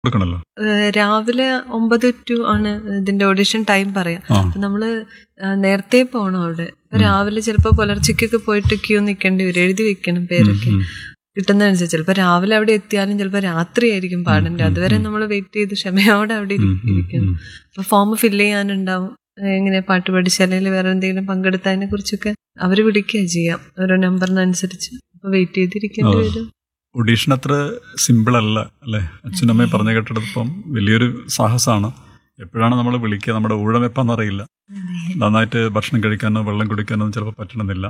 കൊടുക്കണല്ലോ ഏഹ് രാവിലെ ഒമ്പത് ടു ആണ് ഇതിന്റെ ഓഡിഷൻ ടൈം പറയാം ആ അപ്പൊ നമ്മള് ആ, നേരത്തെ പോണം അവിടെ അപ്പൊ രാവിലെ ചിലപ്പോ പുലർച്ചയ്ക്കൊക്കെ പോയിട്ട് ക്യൂ നിൽക്കേണ്ടി വരും എഴുതി വെക്കണം പേരൊക്കെ ഉം. കിട്ടുന്നതനുസരിച്ച് ചിലപ്പോ രാവിലെ അവിടെ എത്തിയാലും ചിലപ്പോ രാത്രി ആയിരിക്കും പാടേണ്ടത് അതുവരെ നമ്മൾ വെയിറ്റ് ചെയ്ത് ക്ഷമയോടെ അവിടെ ഇരി- ഉം, ഉം, ഇരിക്കണം ഉം. അപ്പൊ ഫോം ഫില്ല് ചെയ്യാനുണ്ടാവും ഏഹ് എങ്ങനെ പാട്ട് പഠിച്ച അല്ലെങ്കിൽ വേറെ എന്തെങ്കിലും പങ്കെടുത്തതിനെ കുറിച്ചൊക്കെ അവര് വിളിക്കുക ചെയ്യാം ഓരോ നമ്പറിനനുസരിച്ച് അപ്പൊ വെയിറ്റ് ചെയ്തിരിക്കേണ്ടി ആ. വരും ഒഡീഷൻ അത്ര സിമ്പിൾ അല്ല അല്ലേ അച്ഛനും അമ്മയും പറഞ്ഞു കേട്ടിടപ്പം വലിയൊരു സാഹസമാണ് എപ്പോഴാണ് നമ്മൾ വിളിക്കുക നമ്മുടെ ഊഴം എപ്പാന്നറിയില്ല നന്നായിട്ട് ഭക്ഷണം കഴിക്കാനോ വെള്ളം കുടിക്കാനോ ഒന്നും ചിലപ്പോൾ പറ്റണമെന്നില്ല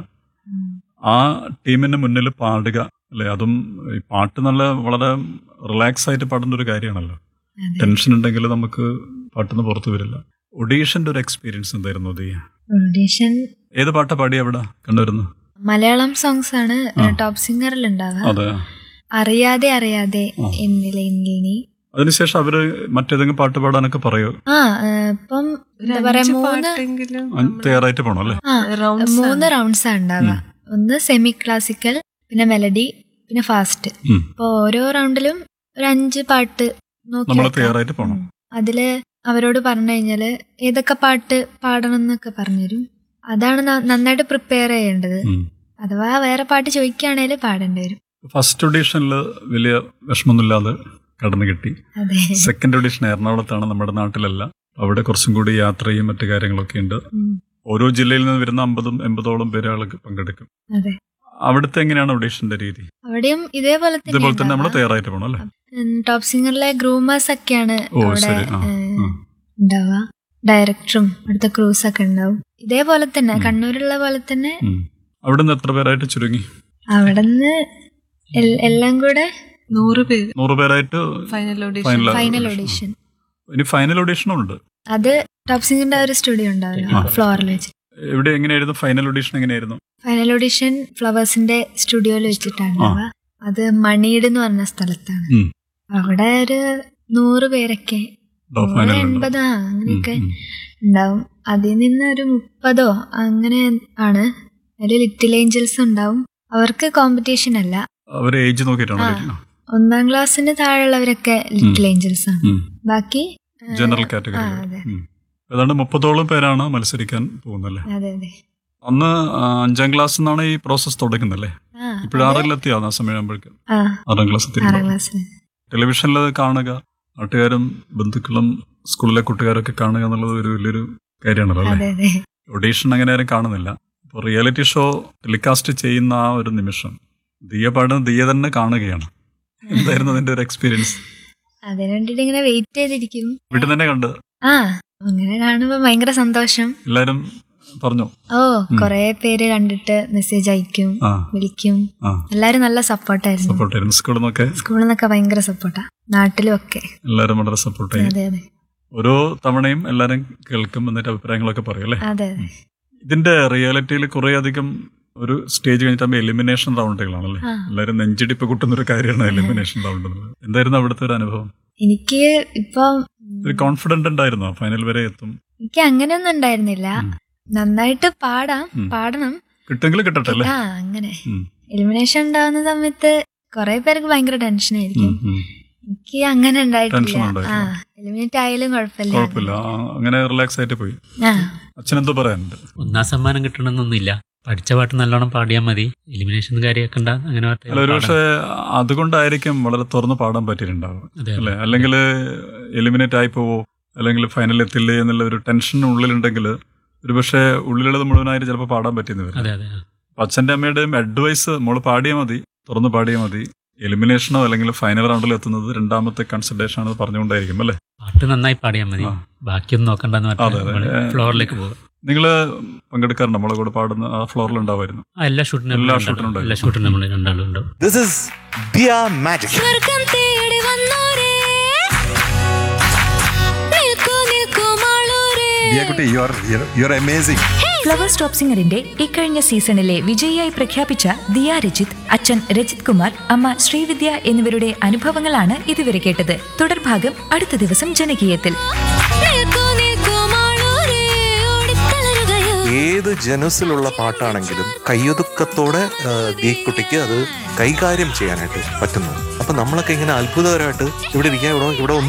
ആ ടീമിന് മുന്നിൽ പാടുക അല്ലേ അതും ഈ പാട്ട് നല്ല വളരെ റിലാക്സ് ആയിട്ട് പാടുന്ന ഒരു കാര്യമാണല്ലോ അതെ. ടെൻഷൻ ഉണ്ടെങ്കിൽ നമുക്ക് പാട്ടൊന്നും പുറത്തു വരില്ല ഒഡീഷന്റെ ഒരു എക്സ്പീരിയൻസ് എന്തായിരുന്നു ദിയ ഓഡീഷൻ ഏത് പാട്ടാ പാടി അവിടെ കണ്ടുവരുന്നു മലയാളം സോങ്സ് ആണ് ആ. ടോപ്പ് സിംഗറിൽ ഉണ്ടാവുക അതെ അറിയാതെ അറിയാതെ ആ. എന്നിലെ എന്നിൽ നീ അതിനുശേഷം അവര് മറ്റേതെങ്കിലും പാട്ട് പാടാനൊക്കെ പറയോ ആ ഏ, ഇപ്പം ഒരു എന്താ പറയാ അഞ്ച് മൂന്ന് പാട്ടെങ്കിലും അ- തയ്യാറായിട്ട് പോകണം അല്ലേ ആ rounds മൂന്ന് ആണ്. റൗണ്ട്സ് ആ ഉണ്ടാവുക ഒന്ന് സെമി ക്ലാസിക്കൽ പിന്നെ മെലഡി പിന്നെ ഫാസ്റ്റ് ഉം. അപ്പൊ ഓരോ റൗണ്ടിലും ഒരു അഞ്ച് പാട്ട് നോക്കി നമ്മൾ വെക്കാം. തയ്യാറായിട്ട് പോകണം ഉം. അതില് അവരോട് പറഞ്ഞു കഴിഞ്ഞാല് ഏതൊക്കെ പാട്ട് പാടണം എന്നൊക്കെ പറഞ്ഞുതരും അതാണ് ന- നന്നായിട്ട് പ്രിപ്പയർ ചെയ്യേണ്ടത് ഉം. അഥവാ വേറെ പാട്ട് ചോദിക്കുകയാണെങ്കിൽ പാടേണ്ടി വരും ഫസ്റ്റ് ഒഡീഷനിൽ വലിയ വിഷമമൊന്നുമില്ലാതെ കടന്നു കിട്ടി അതെ സെക്കൻഡ് ഒഡീഷൻ എറണാകുളത്താണ് നമ്മുടെ നാട്ടിലല്ല അവിടെ കുറച്ചും കൂടി യാത്രയും മറ്റു കാര്യങ്ങളൊക്കെ ഉണ്ട് ഉം. ഓരോ ജില്ലയിൽ നിന്ന് വരുന്ന അമ്പതും എൺപതോളം പേര് ആൾക്ക് പങ്കെടുക്കും അതെ അവിടുത്തെ എങ്ങനെയാണ് ഒഡീഷന്റെ രീതി അവിടെയും ഇതേപോലെ ഇതുപോലെ തന്നെ നമ്മൾ തന്നെ തയ്യാറായിട്ട് പോകണം അല്ലേ ടോപ്പ് സിംഗറിലെ ഗ്രൂമേഴ്സ് ഒക്കെയാണ് ഓ അവിടെ ശരി ആ ഏ, ആ. ഉണ്ടാവുക ഡയറക്ടറും അടുത്ത ക്രൂസ് ഒക്കെ ഉണ്ടാവും ഇതേപോലെ തന്നെ ഉം. കണ്ണൂരുള്ള പോലെ തന്നെ ഉം. അവിടുന്ന് എത്ര പേരായിട്ട് ചുരുങ്ങി അവിടുന്ന് എൽ- എല്ലാം കൂടെ നൂറ് പേര് നൂറ് പേരായിട്ട് final audition Final final audition. Audition ഇനി ഫൈനൽ ഒഡീഷനും ഉണ്ട് അത് ടോപ്പ് സിംഗറിന്റെ ഒരു സ്റ്റുഡിയോ ഉണ്ടാവില്ല ആ. ഫ്ലോറിൽ വെച്ച് എവിടെ എങ്ങനെയായിരുന്നു ഫൈനൽ ഒഡീഷൻ എങ്ങനെയായിരുന്നു ഫൈനൽ ഓഡിഷൻ ഫ്ലവേഴ്സിന്റെ സ്റ്റുഡിയോയിൽ വെച്ചിട്ടാണ് ഉണ്ടാവുക അത് മണീട് എന്ന് പറഞ്ഞ സ്ഥലത്താണ് ഉം. അവിടെ ഒരു നൂറ് പേരൊക്കെ ടോപ്പ് നൂറ് ഫൈനൽ എൺപത് ആ അങ്ങനെയൊക്കെ ഉണ്ടാവും അതിൽ നിന്ന് ഒരു മുപ്പതോ അങ്ങനെ ആണ് അതിൽ ലിറ്റിൽ ഏഞ്ചൽസ് ഉണ്ടാവും അവർക്ക് കോമ്പറ്റീഷൻ അല്ല അവര് ഏജ് നോക്കിയിട്ടാണ് ആ. വിളിക്കുന്നത് ഒന്നാം ക്ലാസ്സിന് താഴെയുള്ളവരൊക്കെ ലിറ്റിൽ ഏഞ്ചൽസ് ആണ് ഉം. ബാക്കി ആ, ജനറൽ ആ കാറ്റഗറി അതെ ഏതാണ്ട് മുപ്പതോളം പേരാണ് മത്സരിക്കാൻ പോകുന്നല്ലേ അതെ അതെ അന്ന് ആ, അഞ്ചാം ക്ലാസ് നിന്നാണ് ഈ പ്രോസസ് തുടങ്ങുന്നല്ലേ ആ ഇപ്പോഴും അത് ആറിലെത്തിയോ ആ സമയമാകുമ്പോഴേക്കും ആ ആറാം ക്ലാസ് എത്തി ആറാം ക്ലാസ്സിൽ ടെലിവിഷനിൽ അത് കാണുക നാട്ടുകാരും ബന്ധുക്കളും സ്കൂളിലെ കുട്ടുകാരൊക്കെ കാണുക എന്നുള്ളത് ഒരു വലിയൊരു കാര്യമാണല്ലോ അല്ലേ അതെ അതെ ഒഡീഷൻ അങ്ങനെ ആരും കാണുന്നില്ല അപ്പോൾ റിയാലിറ്റി ഷോ ടെലികാസ്റ്റ് ചെയ്യുന്ന ആ ഒരു നിമിഷം ദിയ പാടുന്ന ദിയ തന്നെ കാണുകയാണ് എന്തായിരുന്നു അതിന്റെ ഒരു എക്സ്പീരിയൻസ് അതിന് വേണ്ടിട്ട് ഇങ്ങനെ വെയിറ്റ് ചെയ്തിരിക്കും വീട്ടിൽ തന്നെ കണ്ട് ആ അങ്ങനെ കാണുമ്പോ ഭയങ്കര സന്തോഷം എല്ലാരും പറഞ്ഞു ഓ കൊറേ പേര് കണ്ടിട്ട് മെസ്സേജ് അയക്കും ആ വിളിക്കും ആ എല്ലാരും നല്ല സപ്പോർട്ടായിരുന്നു സപ്പോർട്ടായിരുന്നു സ്കൂളിൽ നിന്നൊക്കെ സ്കൂളിൽ നിന്നൊക്കെ ഭയങ്കര സപ്പോർട്ടാ നാട്ടിലും ഒക്കെ എല്ലാവരും വളരെ സപ്പോർട്ടായി അതെ അതെ ഓരോ തവണയും എല്ലാവരും കേൾക്കും എന്നിട്ട് അഭിപ്രായങ്ങളൊക്കെ പറയും അല്ലേ അതെ അതെ ഇതിന്റെ റിയാലിറ്റിയിൽ കുറെ അധികം ഒരു സ്റ്റേജ് കഴിഞ്ഞിട്ടാകുമ്പോൾ എലിമിനേഷൻ റൗണ്ടുകളാണല്ലേ ആ. എല്ലാവരും നെഞ്ചിടിപ്പ് കൂട്ടുന്ന ഒരു കാര്യമാണ് എലിമിനേഷൻ റൗണ്ട് എന്നുള്ളത് എന്തായിരുന്നു അവിടുത്തെ ഒരു അനുഭവം എനിക്ക് ഇപ്പൊ ഒരു കോൺഫിഡന്റ് ഉണ്ടായിരുന്നോ ഫൈനൽ വരെ എത്തും എനിക്ക് അങ്ങനെയൊന്നും ഉണ്ടായിരുന്നില്ല ഉം. നന്നായിട്ട് പാടാം ഉം. പാടണം കിട്ടുമെങ്കിൽ കിട്ടട്ടെ അല്ലേ ആ അങ്ങനെ ഉം. എലിമിനേഷൻ ഉണ്ടാവുന്ന സമയത്ത് കുറെ പേർക്ക് ഭയങ്കര ടെൻഷൻ ആയിരിക്കും ഉം, ഉം. എനിക്ക് അങ്ങനെ ഉണ്ടായിട്ടില്ല ടെൻഷൻ ആ ഉണ്ടായിട്ടില്ല. എലിമിനേറ്റ് ആയാലും കുഴപ്പമില്ല കുഴപ്പമില്ല ആ, അങ്ങനെ റിലാക്സ് ആയിട്ട് പോയി ആ അച്ഛനെന്തോ പറയാനുണ്ട് ഒന്നാം സമ്മാനം കിട്ടണമെന്നൊന്നുമില്ല പഠിച്ച പാട്ട് നല്ലോണം പാടിയാൽ മതി എലിമിനേഷൻ കാര്യമൊക്കെ ഉണ്ടാ അങ്ങനെ പാട്ട് അല്ല ഒരുപക്ഷെ അതുകൊണ്ടായിരിക്കും വളരെ തുറന്ന് പാടാൻ പറ്റിയിട്ടുണ്ടാവും അതെ, അല്ലെ അല്ലെങ്കിൽ എലിമിനേറ്റ് ആയി പോവോ അല്ലെങ്കിൽ ഫൈനൽ എത്തില്ലേ എന്നുള്ള ഒരു ടെൻഷൻ ഉള്ളിലുണ്ടെങ്കിൽ ഒരുപക്ഷെ ഉള്ളിലുള്ളത് മുഴുവനായിട്ട് ചിലപ്പോൾ പാടാൻ പറ്റിയെന്ന് വരും അതെ അതെ അപ്പൊ അച്ഛന്റെ അമ്മയുടെയും അഡ്വൈസ് മോള് പാടിയാൽ മതി തുറന്ന് പാടിയാൽ മതി എലിമിനേഷനോ അല്ലെങ്കിൽ ഫൈനൽ റൗണ്ടിൽ എത്തുന്നത് രണ്ടാമത്തെ കൺസിഡറേഷൻ ആണ് പറഞ്ഞുകൊണ്ടായിരിക്കും അല്ലേ പാട്ട് നന്നായി പാടിയാൽ മതി ആ. ബാക്കിയൊന്നും നോക്കണ്ടെന്ന് അതെ, അതെ. പറഞ്ഞാൽ ഫ്ലോറിലേക്ക് പോകും നിങ്ങൾ പങ്കെടുക്കാറുണ്ട് നമ്മളെ കൂടെ പാടുന്ന ആ ഫ്ലോറിൽ ഉണ്ടാവുമായിരുന്നു ആ എല്ലാ ഷൂട്ടിനും എല്ലാ നമ്മൾ ഷൂട്ടിനും ഉണ്ടാവും. എല്ലാ ഷൂട്ടിനും നമ്മൾ രണ്ടാളും ഉണ്ടാവും This is Dia Magic. സ്വർഗം തേടി വന്നോരേ നിൽക്കൂ നിൽക്കൂ മാളൂരേ Dia Kutti, you are you're, you're amazing. Flowers top സിംഗറിന്റെ ഇക്കഴിഞ്ഞ സീസണിലെ വിജയിയായി പ്രഖ്യാപിച്ച ദിയ രജിത് അച്ഛൻ രജിത് കുമാർ അമ്മ ശ്രീവിദ്യ എന്നിവരുടെ അനുഭവങ്ങളാണ് ഇതുവരെ കേട്ടത് തുടർഭാഗം അടുത്ത ദിവസം ജനകീയത്തിൽ നിൽക്കൂ നിൽക്കൂ മാളൂരേ ഓടിത്തളരുകയോ ഏത് ജനുസിലുള്ള പാട്ടാണെങ്കിലും കയ്യൊതുക്കത്തോടെ ആ, ദിയക്കുട്ടിക്ക് അത് കൈകാര്യം ചെയ്യാനായിട്ട് പറ്റുന്നു അപ്പൊ നമ്മളൊക്കെ ഇങ്ങനെ അത്ഭുതകരമായിട്ട് ഇവിടെ ഇരിക്കുക ഇവിടെ ഇവിടെ ഒന്ന്